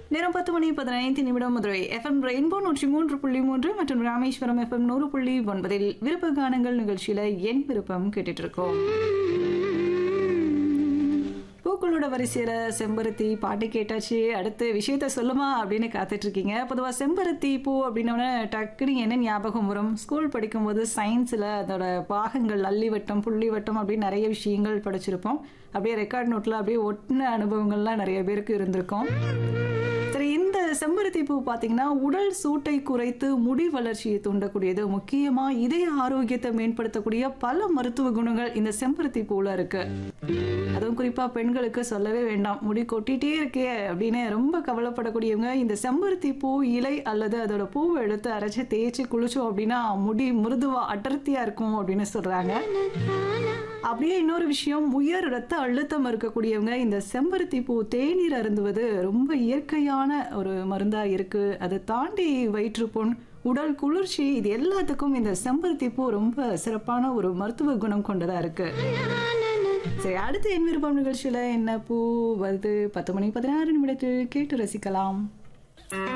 நேரம் பத்து மணி பதினைந்து நிமிடம் மதுரை எஃப்எம் ரெயின்போ நூற்றி மூன்று புள்ளி மூன்று மற்றும் ராமேஸ்வரம் எஃப்எம் நூறு புள்ளி ஒன்பதில் விருப்ப கானங்கள் நிகழ்ச்சியில என் விருப்பம் கேட்டுட்டு இருக்கோம் பூக்களோட வரிசையில செம்பருத்தி பாட்டு கேட்டாச்சு அடுத்து விஷயத்த சொல்லுமா அப்படின்னு காத்துட்டு இருக்கீங்க பொதுவாக செம்பருத்தி பூ அப்படின்னோடனே டக்குனு என்ன ஞாபகம் வரும் ஸ்கூல் படிக்கும்போது சயின்ஸில் அதோட பாகங்கள் அல்லி வட்டம் புள்ளி வட்டம் அப்படின்னு நிறைய விஷயங்கள் படிச்சிருப்போம் அப்படியே ரெக்கார்ட் நோட்டில் அப்படியே ஒட்டின அனுபவங்கள்லாம் நிறைய பேருக்கு இருந்திருக்கும் சரி இந்த செம்பருத்தி பூ பார்த்தீங்கன்னா உடல் சூட்டை குறைத்து முடி வளர்ச்சியை தூண்டக்கூடியது முக்கியமாக இதய ஆரோக்கியத்தை மேம்படுத்தக்கூடிய பல மருத்துவ குணங்கள் இந்த செம்பருத்தி பூவில் இருக்கு அதுவும் குறிப்பாக பெண்களுக்கு சொல்லவே வேண்டாம் முடி கொட்டிட்டே இருக்கே அப்படின்னு ரொம்ப கவலைப்படக்கூடியவங்க இந்த செம்பருத்தி பூ இலை அல்லது அதோட பூவை எடுத்து அரைச்சி தேய்ச்சி குளிச்சோம் அப்படின்னா முடி மிருதுவா அடர்த்தியா இருக்கும் அப்படின்னு சொல்றாங்க அப்படியே இன்னொரு விஷயம் உயர் ரத்த அழுத்தம் இருக்கக்கூடியவங்க இந்த செம்பருத்தி பூ தேநீர் அருந்துவது ரொம்ப இயற்கையான ஒரு மருந்தா இருக்கு அதை தாண்டி வயிற்றுப்புண் உடல் குளிர்ச்சி இது எல்லாத்துக்கும் இந்த செம்பருத்தி பூ ரொம்ப சிறப்பான ஒரு மருத்துவ குணம் கொண்டதா இருக்கு சரி அடுத்து என் விருப்பம் நிகழ்ச்சியில என்ன பூ வருது பத்து மணி பதினாறு நிமிடத்தில் கேட்டு ரசிக்கலாம்